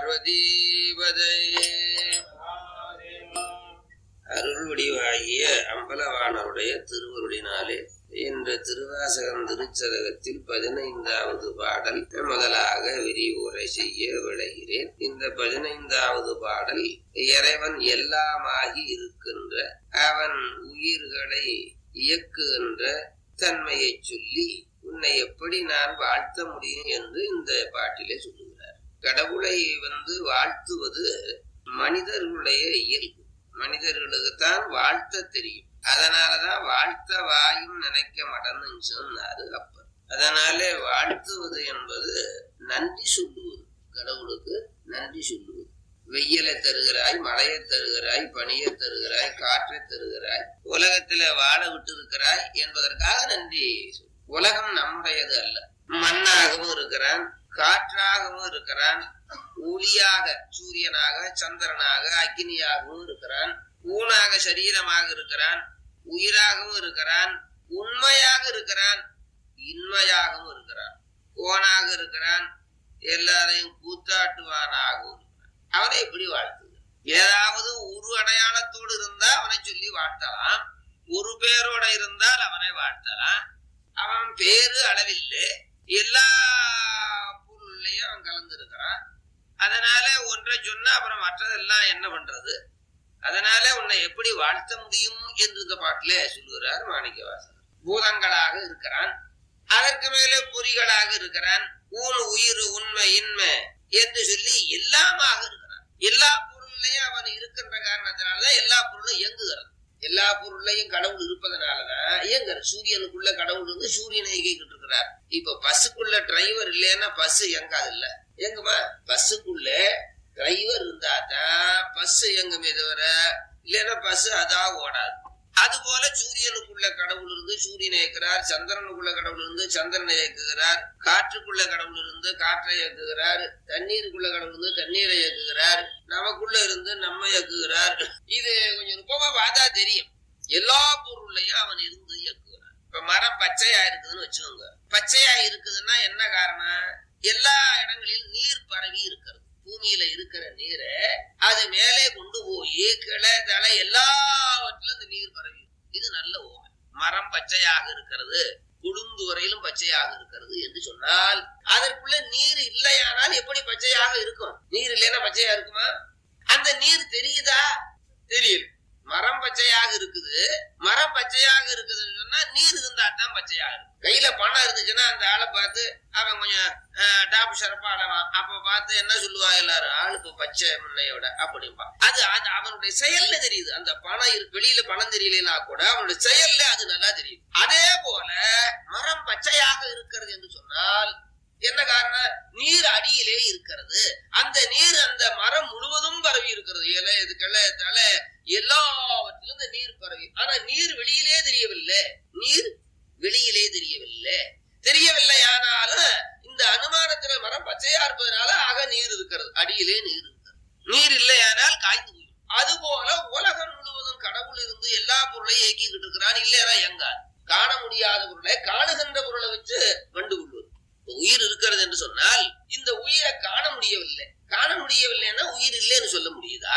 பார்வதீபதை அருள் வடிவாகிய அம்பலவாணருடைய திருவருளினாலே என்ற திருவாசகம் திருச்சதகத்தில் பதினைந்தாவது பாடல் முதலாக விரிவுரை செய்ய விளைகிறேன் இந்த பதினைந்தாவது பாடல் இறைவன் எல்லாமாகி இருக்கின்ற அவன் உயிர்களை இயக்குகின்ற தன்மையை சொல்லி உன்னை எப்படி நான் வாழ்த்த முடியும் என்று இந்த பாட்டிலே சொல்லுகிறார் கடவுளை வந்து வாழ்த்துவது மனிதர்களுடைய இயல்பு மனிதர்களுக்குத்தான் வாழ்த்த தெரியும் அதனாலதான் வாழ்த்த வாயும் நினைக்க மாட்டேன்னு சொன்னாரு அப்பர் அதனாலே வாழ்த்துவது என்பது நன்றி சொல்லுவது கடவுளுக்கு நன்றி சொல்லுவது வெயிலை தருகிறாய் மழையை தருகிறாய் பனியை தருகிறாய் காற்றை தருகிறாய் உலகத்தில வாழ விட்டு இருக்கிறாய் என்பதற்காக நன்றி சொல். உலகம் நம்முடையது அல்ல மண்ணாகவும் இருக்கிறான் காற்றாகவும் இருக்கிறான் ஒளியாக சூரியனாக சந்திரனாக அக்னியாகவும் இருக்கிறான் ஊனாக சரீரமாக இருக்கிறான் உயிராகவும் இருக்கிறான் உண்மையாக இருக்கிறான் இன்மையாகவும் இருக்கிறான் கோனாக இருக்கிறான் எல்லாரையும் கூத்தாட்டுவானாகவும் இருக்கிறான் அவனை எப்படி வாழ்த்துது ஏதாவது ஒரு அடையாளத்தோடு இருந்தா அவனை சொல்லி வாழ்த்தலாம் ஒரு பேரோட இருந்தால் அவனை வாழ்த்தலாம் அவன் பேரு அளவில்லை எல்லா பொருள்லயும் அவன் கலந்துருக்கிறான் அதனால ஒன்றை சொன்னா அப்புறம் மற்றதெல்லாம் என்ன பண்றது அதனால உன்னை எப்படி வாழ்த்த முடியும் என்று இந்த பாட்டில சொல்லுகிறார் மாணிக்கவாசகர் பூதங்களாக இருக்கிறான் அதற்கு மேலே பொறிகளாக இருக்கிறான் ஊன் உயிர் உண்மை இன்மை என்று சொல்லி எல்லாமாக இருக்கிறான் எல்லா பொருள்லையும் அவன் இருக்கின்ற காரணத்தினாலதான் எல்லா பொருளும் இயங்குகிறது எல்லா பொருள்லையும் கடவுள் இருப்பதனாலதான் இயங்குற சூரியனுக்குள்ள கடவுள் இருந்து சூரியனை இயக்கிட்டு இருக்கிறார் இப்ப பஸ்ஸுக்குள்ள டிரைவர் இல்லைன்னா பஸ் இயங்காது இல்ல எங்குமா பஸ்ஸுக்குள்ள டிரைவர் இருந்தா தான் பஸ் இயங்குமே தவிர இல்லைன்னா பஸ் அதான் ஓடாது அது போல சூரியனுக்குள்ள கடவுள் இருந்து சூரியனை இயக்குறார் சந்திரனுக்குள்ள கடவுள் இருந்து சந்திரனை இயக்குகிறார் காற்றுக்குள்ள கடவுள் இருந்து காற்றை இயக்குகிறார் தண்ணீருக்குள்ள கடவுள் இருந்து தண்ணீரை இயக்குகிறார் நமக்குள்ள இருந்து நம்ம இயக்குகிறார் இது கொஞ்சம் நுட்பமா பார்த்தா தெரியும் எல்லா பொருளையும் அவன் இருந்து இயக்குகிறான் இப்ப மரம் பச்சையா இருக்குதுன்னு வச்சுக்கோங்க பச்சையா இருக்குதுன்னா என்ன காரணம் எல்லா இடங்களிலும் நீர் பரவி இருக்கிறது பூமியில இருக்கிற நீரை அது மேலே கொண்டு போய் கிளை தலை எல்லாவற்றிலும் இந்த நீர் பரவி இருக்கு. இது நல்ல ஓமை மரம் பச்சையாக இருக்கிறது குழுந்து வரையிலும் பச்சையாக இருக்கிறது என்று சொன்னால் அதற்குள்ள நீர் இல்லையானால் எப்படி பச்சையாக இருக்கும் நீர் இல்லைன்னா பச்சையா இருக்குமா அந்த நீர் தெரியுதா தெரியல மரம் பச்சையாக இருக்குது மரம் பச்சையாக இருக்குதுன்னு சொன்னா நீர் இருந்தா தான் பச்சையாக இருக்கும் கையில பணம் இருந்துச்சுன்னா அந்த ஆளை பார்த்து அவன் கொஞ்சம் டாப் ஷரப்பா அளவான் அப்ப பார்த்து என்ன சொல்லுவா எல்லாரும் ஆளு இப்ப பச்சை முன்னையோட அப்படிம்பா அது அது அவனுடைய செயல்ல தெரியுது அந்த பணம் இருக்கு வெளியில பணம் தெரியலனா கூட அவனுடைய செயல்ல அது நல்லா தெரியுது அதே போல மரம் பச்சையாக இருக்கிறது என்று சொன்னால் என்ன காரணம் நீர் அடியிலே இருக்கிறது அந்த நீர் அந்த மரம் முழுவதும் பரவி இருக்கிறது இலை இது கிளை தலை எல்லாவற்றிலும் இந்த நீர் பரவி ஆனா நீர் வெளியிலே தெரியவில்லை நீர் வெளியிலே தெரியவில்லை தெரியவில்லை ஆனாலும் இந்த அனுமானத்துல மரம் பச்சையா இருப்பதனால ஆக நீர் இருக்கிறது அடியிலே நீர் இருக்கிறது நீர் இல்லையானால் காய்ந்து போயிடும் அது போல உலகம் முழுவதும் கடவுள் இருந்து எல்லா பொருளையும் இயக்கிக்கிட்டு இருக்கிறான் இல்லையா எங்காது காண முடியாத பொருளை காணுகின்ற பொருளை வச்சு கண்டு கொள்வது உயிர் இருக்கிறது என்று சொன்னால் இந்த உயிரை காண முடியவில்லை காண முடியவில்லைன்னா உயிர் இல்லைன்னு சொல்ல முடியுதா